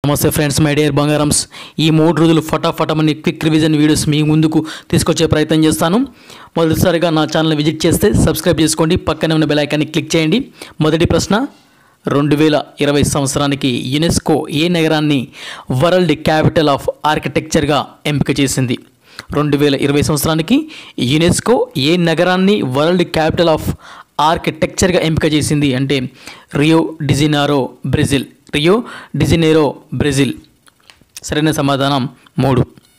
నమస్తే friends my dear బంగారమ్స్ ఈ మూడు రోజులు ఫటాఫటమని క్విక్ రివిజన్ వీడియోస్ మీ ముందుకు తీసుకొచ్చే ప్రయత్నం చేస్తాను మొదటిసారిగా నా ఛానల్ విజిట్ చేస్తే సబ్స్క్రైబ్ చేసుకోండి పక్కనే ఉన్న బెల్ ఐకాన్ని క్లిక్ చేయండి మొదటి ప్రశ్న రెండు వేల ఇరవై సంవత్సరానికి యునెస్కో ఏ నగరాన్ని వరల్డ్ క్యాపిటల్ ఆఫ్ ఆర్కిటెక్చర్గా ఎంపిక చేసింది రెండు వేల ఇరవై సంవత్సరానికి యునెస్కో ఏ నగరాన్ని వరల్డ్ క్యాపిటల్ ఆఫ్ ఆర్కిటెక్చర్గా ఎంపిక చేసింది అంటే Rio de Janeiro Brazil Rio de Janeiro Brazil సరైన సమాధానం మూడు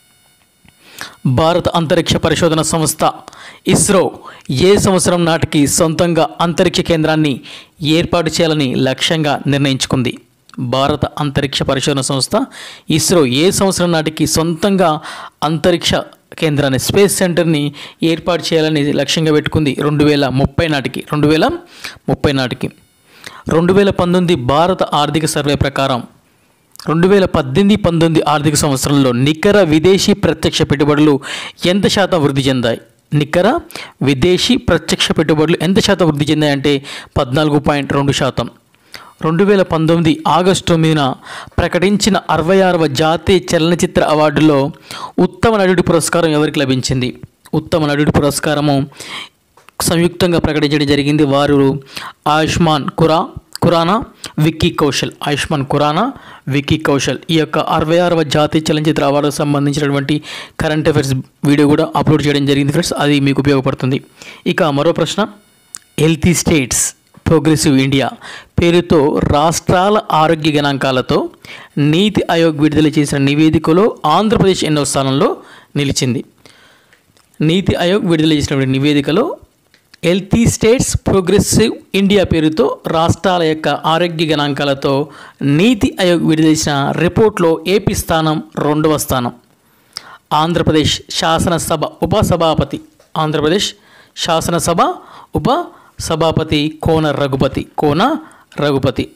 భారత అంతరిక్ష పరిశోధన సంస్థ ఇస్రో ఏ సంవత్సరం నాటికి సొంతంగా అంతరిక్ష కేంద్రాన్ని ఏర్పాటు చేయాలని లక్ష్యంగా నిర్ణయించుకుంది భారత అంతరిక్ష పరిశోధన సంస్థ ఇస్రో ఏ సంవత్సరం నాటికి సొంతంగా అంతరిక్ష కేంద్రాన్ని స్పేస్ సెంటర్ని ఏర్పాటు చేయాలని లక్ష్యంగా పెట్టుకుంది రెండు వేల ముప్పై నాటికి రెండు వేల ముప్పై నాటికి రెండు వేల పంతొమ్మిది భారత ఆర్థిక సర్వే ప్రకారం రెండు వేల పద్దెనిమిది పంతొమ్మిది ఆర్థిక సంవత్సరంలో నికర విదేశీ ప్రత్యక్ష పెట్టుబడులు ఎంత శాతం వృద్ధి చెందాయి నికర విదేశీ ప్రత్యక్ష పెట్టుబడులు ఎంత శాతం వృద్ధి చెందాయంటే పద్నాలుగు పాయింట్ రెండు శాతం రెండు వేల పంతొమ్మిది ఆగస్టు తొమ్మిదిన ప్రకటించిన అరవై ఆరవ జాతీయ చలనచిత్ర అవార్డులో ఉత్తమ నటుడి పురస్కారం ఎవరికి లభించింది ఉత్తమ నటుడి పురస్కారము సంయుక్తంగా ప్రకటించడం జరిగింది వారు ఆయుష్మాన్ కురా కురానా విక్కీ కౌశల్ ఆయుష్మాన్ కురానా విక్కీ కౌశల్ ఈ యొక్క అరవై ఆరవ జాతీయ చలనచిత్ర అవార్డుకు సంబంధించినటువంటి కరెంట్ అఫైర్స్ వీడియో కూడా అప్లోడ్ చేయడం జరిగింది ఫ్రెండ్స్ అది మీకు ఉపయోగపడుతుంది ఇక మరో ప్రశ్న హెల్తీ స్టేట్స్ ప్రోగ్రెసివ్ ఇండియా పేరుతో రాష్ట్రాల ఆరోగ్య గణాంకాలతో నీతి ఆయోగ్ విడుదల చేసిన నివేదికలో ఆంధ్రప్రదేశ్ ఎన్నో స్థానంలో నిలిచింది నీతి ఆయోగ్ విడుదల చేసినటువంటి నివేదికలో హెల్తీ స్టేట్స్ ప్రోగ్రెసివ్ ఇండియా పేరుతో రాష్ట్రాల యొక్క ఆరోగ్య గణాంకాలతో నీతి ఆయోగ్ విడుదల చేసిన రిపోర్ట్లో ఏపీ స్థానం రెండవ స్థానం ఆంధ్రప్రదేశ్ శాసనసభ ఉపసభాపతి ఆంధ్రప్రదేశ్ శాసనసభ ఉప సభాపతి Kona Raghupathi Kona Raghupathi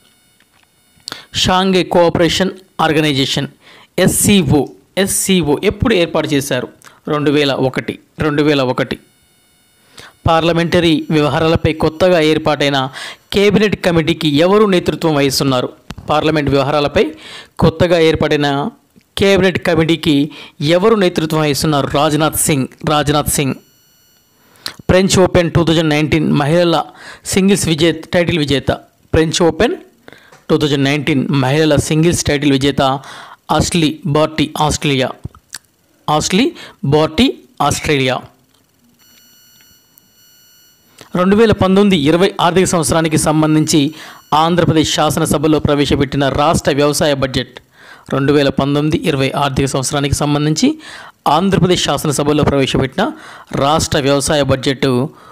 Shanghai Cooperation Organisation SCO SCO ఎప్పుడు ఏర్పాటు చేశారు రెండు వేల ఒకటి రెండు వేల ఒకటి పార్లమెంటరీ వ్యవహారాలపై కొత్తగా ఏర్పాటైన కేబినెట్ కమిటీకి ఎవరు నేతృత్వం వహిస్తున్నారు పార్లమెంట్ వ్యవహారాలపై కొత్తగా ఏర్పడిన కేబినెట్ కమిటీకి ఎవరు నేతృత్వం వహిస్తున్నారు Rajnath Singh Rajnath Singh French Open two thousand nineteen మహిళల సింగిల్స్ విజేత టైటిల్ విజేత French Open two thousand nineteen మహిళల సింగిల్స్ టైటిల్ విజేత Ashleigh Barty Australia Ashleigh Barty Australia రెండు వేల పంతొమ్మిది ఇరవై ఆర్థిక సంవత్సరానికి సంబంధించి ఆంధ్రప్రదేశ్ శాసనసభలో ప్రవేశపెట్టిన రాష్ట్ర వ్యవసాయ బడ్జెట్ రెండు వేల పంతొమ్మిది ఇరవై ఆర్థిక సంవత్సరానికి సంబంధించి ఆంధ్రప్రదేశ్ శాసనసభలో ప్రవేశపెట్టిన రాష్ట్ర వ్యవసాయ బడ్జెట్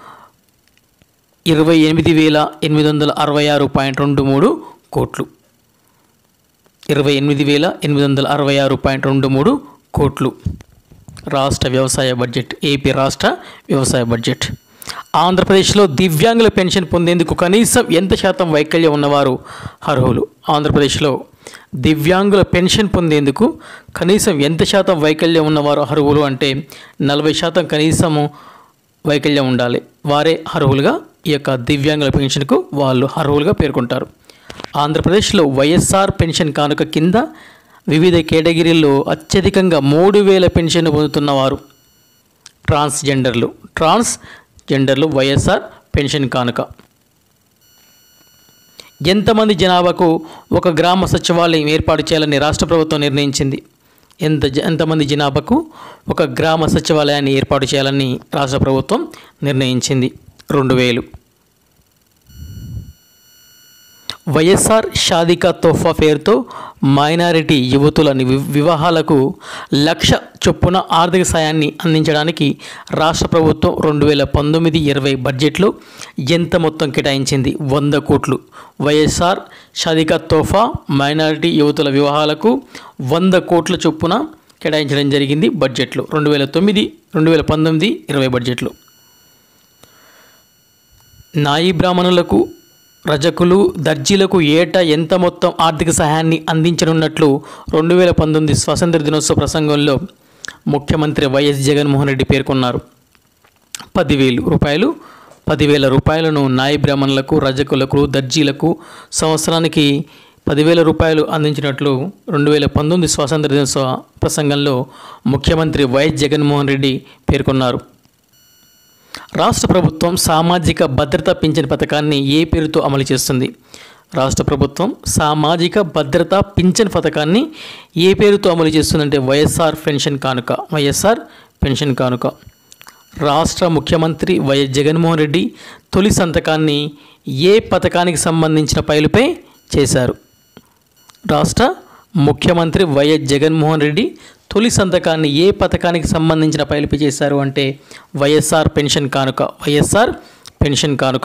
ఇరవై ఎనిమిది వేల ఎనిమిది వందల అరవై ఆరు పాయింట్ రెండు మూడు కోట్లు ఇరవై ఎనిమిది వేల ఎనిమిది వందల అరవై ఆరు పాయింట్ రెండు మూడు కోట్లు రాష్ట్ర వ్యవసాయ బడ్జెట్ ఏపీ రాష్ట్ర వ్యవసాయ బడ్జెట్ ఆంధ్రప్రదేశ్లో దివ్యాంగుల పెన్షన్ పొందేందుకు కనీసం ఎంత శాతం వైకల్యం ఉన్నవారు అర్హులు ఆంధ్రప్రదేశ్లో దివ్యాంగుల పెన్షన్ పొందేందుకు కనీసం ఎంత శాతం వైకల్యం ఉన్నవారు అర్హులు అంటే నలభై శాతం కనీసము వైకల్యం ఉండాలి వారే అర్హులుగా ఈ యొక్క దివ్యాంగుల పెన్షన్కు వాళ్ళు అర్హులుగా పేర్కొంటారు ఆంధ్రప్రదేశ్లో వైఎస్ఆర్ పెన్షన్ కానుక కింద వివిధ కేటగిరీల్లో అత్యధికంగా మూడు వేల పెన్షన్ పొందుతున్నవారు ట్రాన్స్జెండర్లు ట్రాన్స్ జెండర్లు వైఎస్ఆర్ పెన్షన్ కానుక ఎంతమంది జనాభాకు ఒక గ్రామ సచివాలయం ఏర్పాటు చేయాలని రాష్ట్ర ప్రభుత్వం నిర్ణయించింది ఎంత జ- ఎంతమంది జనాభాకు ఒక గ్రామ సచివాలయాన్ని ఏర్పాటు చేయాలని రాష్ట్ర ప్రభుత్వం నిర్ణయించింది రెండు వేలు వైఎస్ఆర్ షాదికా తోఫా పేరుతో మైనారిటీ యువతులని వి- వివాహాలకు లక్ష చొప్పున ఆర్థిక సాయాన్ని అందించడానికి రాష్ట్ర ప్రభుత్వం రెండు వేల పంతొమ్మిది ఇరవై బడ్జెట్లో ఎంత మొత్తం కేటాయించింది వంద కోట్లు వైఎస్ఆర్ షాదికా తోఫా మైనారిటీ యువతుల వివాహాలకు వంద కోట్ల చొప్పున కేటాయించడం జరిగింది బడ్జెట్లో రెండు వేల తొమ్మిది రెండు వేల పంతొమ్మిది ఇరవై బడ్జెట్లో నాయి బ్రాహ్మణులకు రజకులు దర్జీలకు ఏటా ఎంత మొత్తం ఆర్థిక సహాయాన్ని అందించనున్నట్లు రెండు వేల పంతొమ్మిది స్వాతంత్ర దినోత్సవ ప్రసంగంలో ముఖ్యమంత్రి వైఎస్ జగన్మోహన్ రెడ్డి పేర్కొన్నారు పదివేలు రూపాయలు పదివేల రూపాయలను నాయి బ్రాహ్మణులకు రజకులకు దర్జీలకు సంవత్సరానికి పదివేల రూపాయలు అందించినట్లు రెండు వేల పంతొమ్మిది స్వాతంత్ర దినోత్సవ ప్రసంగంలో ముఖ్యమంత్రి వైఎస్ జగన్మోహన్ రెడ్డి పేర్కొన్నారు రాష్ట్ర ప్రభుత్వం సామాజిక భద్రత పింఛన్ పథకాన్ని ఏ పేరుతో అమలు చేస్తుంది రాష్ట్ర ప్రభుత్వం సామాజిక భద్రత పింఛన్ పథకాన్ని ఏ పేరుతో అమలు చేస్తుందంటే వైఎస్ఆర్ పెన్షన్ కానుక వైఎస్ఆర్ పెన్షన్ కానుక రాష్ట్ర ముఖ్యమంత్రి వైఎస్ జగన్మోహన్ రెడ్డి తొలి సంతకాన్ని ఏ పథకానికి సంబంధించిన పైలుపై చేశారు రాష్ట్ర ముఖ్యమంత్రి వైఎస్ జగన్మోహన్ రెడ్డి తొలి సంతకాన్ని ఏ పథకానికి సంబంధించిన పైలుపై చేశారు అంటే వైఎస్ఆర్ పెన్షన్ కానుక వైఎస్ఆర్ పెన్షన్ కానుక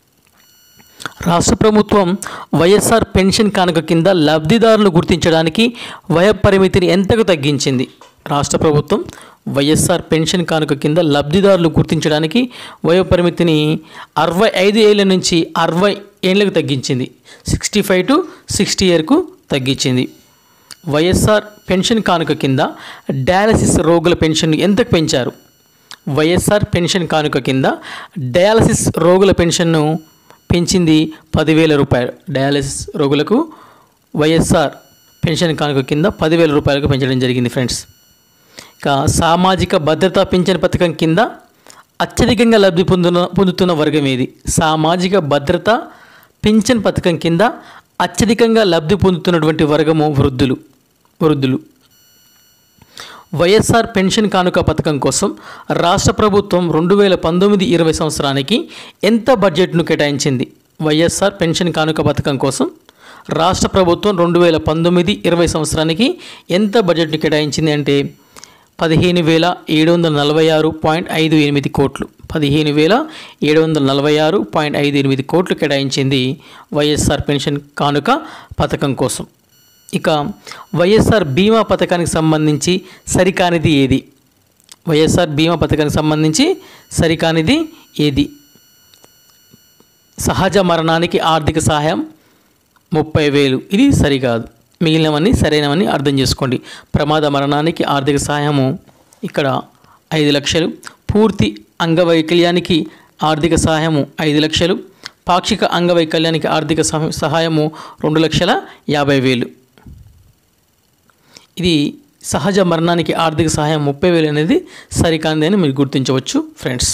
రాష్ట్ర ప్రభుత్వం వైఎస్ఆర్ పెన్షన్ కానుక కింద లబ్ధిదారులను గుర్తించడానికి వయ పరిమితిని ఎంతకు తగ్గించింది రాష్ట్ర ప్రభుత్వం వైఎస్ఆర్ పెన్షన్ కానుక కింద లబ్ధిదారులు గుర్తించడానికి వయో పరిమితిని అరవై ఐదు ఏళ్ళ నుంచి అరవై ఏళ్ళకు తగ్గించింది సిక్స్టీ ఫైవ్ టు సిక్స్టీ ఇయర్కు తగ్గించింది వైఎస్ఆర్ పెన్షన్ కానుక కింద డయాలసిస్ రోగుల పెన్షన్ ఎంతకు పెంచారు వైఎస్ఆర్ పెన్షన్ కానుక కింద డయాలసిస్ రోగుల పెన్షన్ను పెంచింది పదివేల రూపాయలు డయాలసిస్ రోగులకు వైఎస్ఆర్ పెన్షన్ కానుక కింద పదివేల రూపాయలకు పెంచడం జరిగింది ఫ్రెండ్స్ ఇక సామాజిక భద్రతా పింఛన్ పథకం కింద అత్యధికంగా లబ్ధి పొందున పొందుతున్న వర్గం ఏది సామాజిక భద్రత పింఛన్ పథకం కింద అత్యధికంగా లబ్ధి పొందుతున్నటువంటి వర్గము వృద్ధులు వృద్ధులు వైఎస్ఆర్ పెన్షన్ కానుక పథకం కోసం రాష్ట్ర ప్రభుత్వం రెండు వేల పంతొమ్మిది ఇరవై సంవత్సరానికి ఎంత బడ్జెట్ను కేటాయించింది వైఎస్ఆర్ పెన్షన్ కానుక పథకం కోసం రాష్ట్ర ప్రభుత్వం రెండు వేల పంతొమ్మిది ఇరవై సంవత్సరానికి ఎంత బడ్జెట్ను కేటాయించింది అంటే పదిహేను వేల ఏడు వందల నలభై ఆరు పాయింట్ ఐదు ఎనిమిది కోట్లు పదిహేను వేల ఏడు వందల నలభై ఆరు పాయింట్ ఐదు ఎనిమిది కోట్లు కేటాయించింది వైఎస్ఆర్ పెన్షన్ కానుక పథకం కోసం ఇక వైఎస్ఆర్ బీమా పథకానికి సంబంధించి సరికానిది ఏది వైఎస్ఆర్ బీమా పథకానికి సంబంధించి సరికానిది ఏది సహజ మరణానికి ఆర్థిక సహాయం ముప్పై వేలు ఇది సరికాదు మిగిలినవన్నీ సరైనవని అర్థం చేసుకోండి ప్రమాద మరణానికి ఆర్థిక సహాయము ఇక్కడ ఐదు లక్షలు పూర్తి అంగవైకల్యానికి ఆర్థిక సహాయము ఐదు లక్షలు పాక్షిక అంగవైకల్యానికి ఆర్థిక సహ- సహాయము రెండు లక్షల యాభై వేలు ఇది సహజ మరణానికి ఆర్థిక సహాయం ముప్పై వేలు అనేది సరికాంది అని మీరు గుర్తించవచ్చు ఫ్రెండ్స్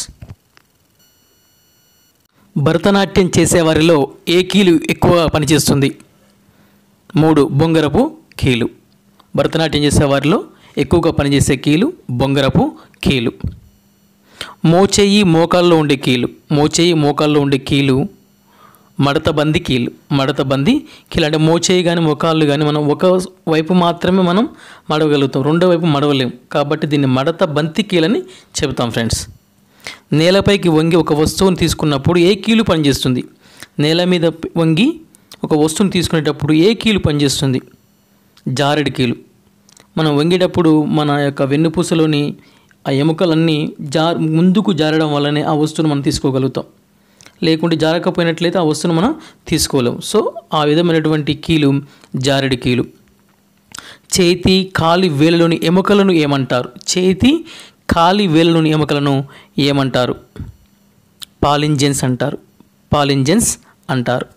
భరతనాట్యం చేసేవారిలో ఏ కీలు ఎక్కువ పనిచేస్తుంది మూడు బొంగరపు కీలు భరతనాట్యం చేసేవారిలో ఎక్కువగా పనిచేసే కీలు బొంగరపు కీలు మోచేయి మోకాల్లో ఉండే కీలు మోచేయి మోకాల్లో ఉండే కీలు మడతబంది కీలు మడతబంది కీలు అంటే మోచేయి కానీ మోకాళ్ళు కానీ మనం ఒక వైపు మాత్రమే మనం మడవగలుగుతాం రెండో వైపు మడవలేం కాబట్టి దీన్ని మడత బంతి కీలని చెబుతాం ఫ్రెండ్స్ నేలపైకి వంగి ఒక వస్తువుని తీసుకున్నప్పుడు ఏ కీలు పనిచేస్తుంది నేల మీద వంగి ఒక వస్తువుని తీసుకునేటప్పుడు ఏ కీలు పనిచేస్తుంది జారెడి కీలు మనం వంగేటప్పుడు మన యొక్క వెన్నుపూసలోని ఆ ఎముకలన్నీ జా ముందుకు జారడం వల్లనే ఆ వస్తువును మనం తీసుకోగలుగుతాం లేకుంటే జారకపోయినట్లయితే ఆ వస్తువును మనం తీసుకోలేం సో ఆ విధమైనటువంటి కీలు జారెడి కీలు చేతి కాలి వేలలోని ఎముకలను ఏమంటారు చేతి కాలి వేలలోని ఎముకలను ఏమంటారు పాలింజెన్స్ అంటారు పాలింజెన్స్ అంటారు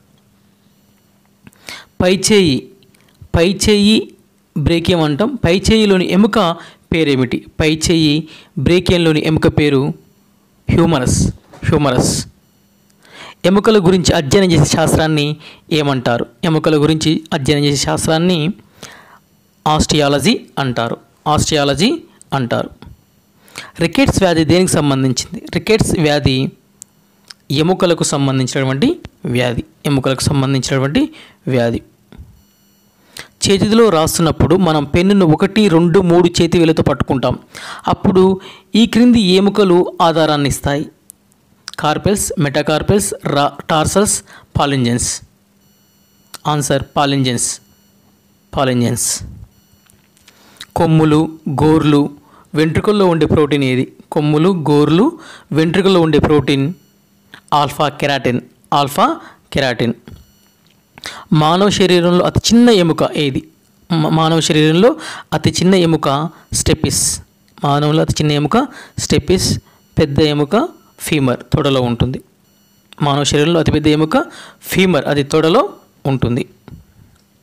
పైచేయి పైచేయి బ్రేకియం అంటాం పైచేయిలోని ఎముక పేరేమిటి పైచేయి బ్రేకియంలోని ఎముక పేరు హ్యూమరస్ హ్యూమరస్ ఎముకల గురించి అధ్యయనం చేసే శాస్త్రాన్ని ఏమంటారు ఎముకల గురించి అధ్యయనం చేసే శాస్త్రాన్ని ఆస్టియాలజీ అంటారు ఆస్టియాలజీ అంటారు రికెట్స్ వ్యాధి దేనికి సంబంధించింది రికెట్స్ వ్యాధి ఎముకలకు సంబంధించినటువంటి వ్యాధి ఎముకలకు సంబంధించినటువంటి వ్యాధి చేతిలో రాస్తున్నప్పుడు మనం పెన్నును ఒకటి రెండు మూడు చేతి వేలతో పట్టుకుంటాం అప్పుడు ఈ క్రింది ఎముకలు ఆధారాన్ని ఇస్తాయి కార్పెల్స్ మెటాకార్పెల్స్ రా టార్సల్స్ పాలింజెన్స్ ఆన్సర్ పాలింజెన్స్ పాలింజెన్స్ కొమ్ములు గోర్లు వెంట్రుకల్లో ఉండే ప్రోటీన్ ఏది కొమ్ములు గోర్లు వెంట్రుకల్లో ఉండే protein alpha keratin alpha keratin మానవ శరీరంలో అతి చిన్న ఎముక ఏది మ- మానవ శరీరంలో అతి చిన్న ఎముక స్టెపిస్ మానవులో అతి చిన్న ఎముక స్టెపిస్ పెద్ద ఎముక ఫీమర్ తొడలో ఉంటుంది మానవ శరీరంలో అతిపెద్ద ఎముక ఫీమర్ అది తొడలో ఉంటుంది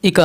ఇక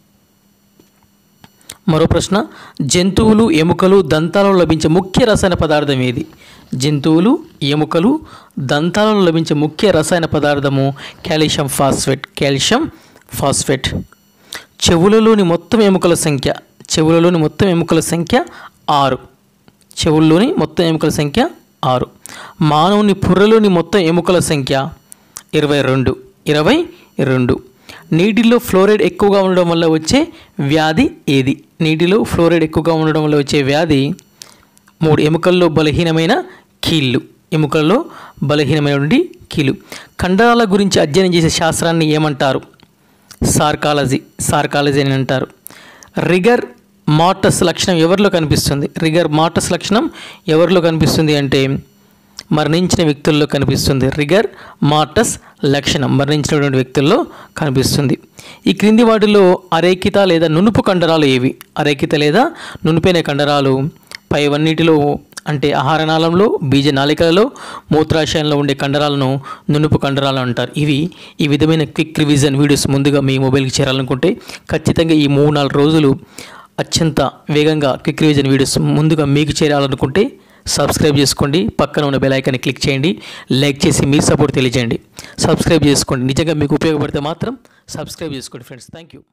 మరో ప్రశ్న జంతువులు ఎముకలు దంతాలలో లభించే ముఖ్య రసాయన పదార్థం ఏది జంతువులు ఎముకలు దంతాలలో లభించే ముఖ్య రసాయన పదార్థము కాల్షియం ఫాస్ఫేట్ కాల్షియం ఫాస్ఫేట్ చెవులలోని మొత్తం ఎముకల సంఖ్య చెవులలోని మొత్తం ఎముకల సంఖ్య ఆరు చెవుల్లోని మొత్తం ఎముకల సంఖ్య ఆరు మానవుని పుర్రలోని మొత్తం ఎముకల సంఖ్య ఇరవై రెండు ఇరవై రెండు నీటిలో ఫ్లోరైడ్ ఎక్కువగా ఉండడం వల్ల వచ్చే వ్యాధి ఏది నీటిలో ఫ్లోరైడ్ ఎక్కువగా ఉండడం వల్ల వచ్చే వ్యాధి మూడు ఎముకల్లో బలహీనమైన కీళ్ళు ఎముకల్లో బలహీనమైనటువంటి కీళ్ళు కండరాల గురించి అధ్యయనం చేసే శాస్త్రాన్ని ఏమంటారు సార్కాలజీ సార్కాలజీ అని అంటారు రిగర్ మార్టస్ లక్షణం ఎవరిలో కనిపిస్తుంది రిగర్ మార్టస్ లక్షణం ఎవరిలో కనిపిస్తుంది అంటే మరణించిన వ్యక్తుల్లో కనిపిస్తుంది రిగర్ మార్టస్ లక్షణం మరణించినటువంటి వ్యక్తుల్లో కనిపిస్తుంది ఈ క్రింది వాటిలో అరేకిత లేదా నునుపు కండరాలు ఏవి అరేకిత లేదా నునుపైన కండరాలు పైవన్నిటిలో అంటే ఆహారనాళంలో బీజనాళికలలో మూత్రాశయంలో ఉండే కండరాలను నునుపు కండరాలు అంటారు ఇవి ఈ విధమైన క్విక్ రివిజన్ వీడియోస్ ముందుగా మీ మొబైల్కి చేరాలనుకుంటే ఖచ్చితంగా ఈ మూడు నాలుగు రోజులు అత్యంత వేగంగా క్విక్ రివిజన్ వీడియోస్ ముందుగా మీకు చేరాలనుకుంటే సబ్స్క్రైబ్ చేసుకోండి పక్కన ఉన్న బెల్ ఐకాన్ని క్లిక్ చేయండి లైక్ చేసి మీ సపోర్ట్ తెలియజేయండి సబ్స్క్రైబ్ చేసుకోండి నిజంగా మీకు ఉపయోగపడితే మాత్రం సబ్స్క్రైబ్ చేసుకోండి ఫ్రెండ్స్ థ్యాంక్ యూ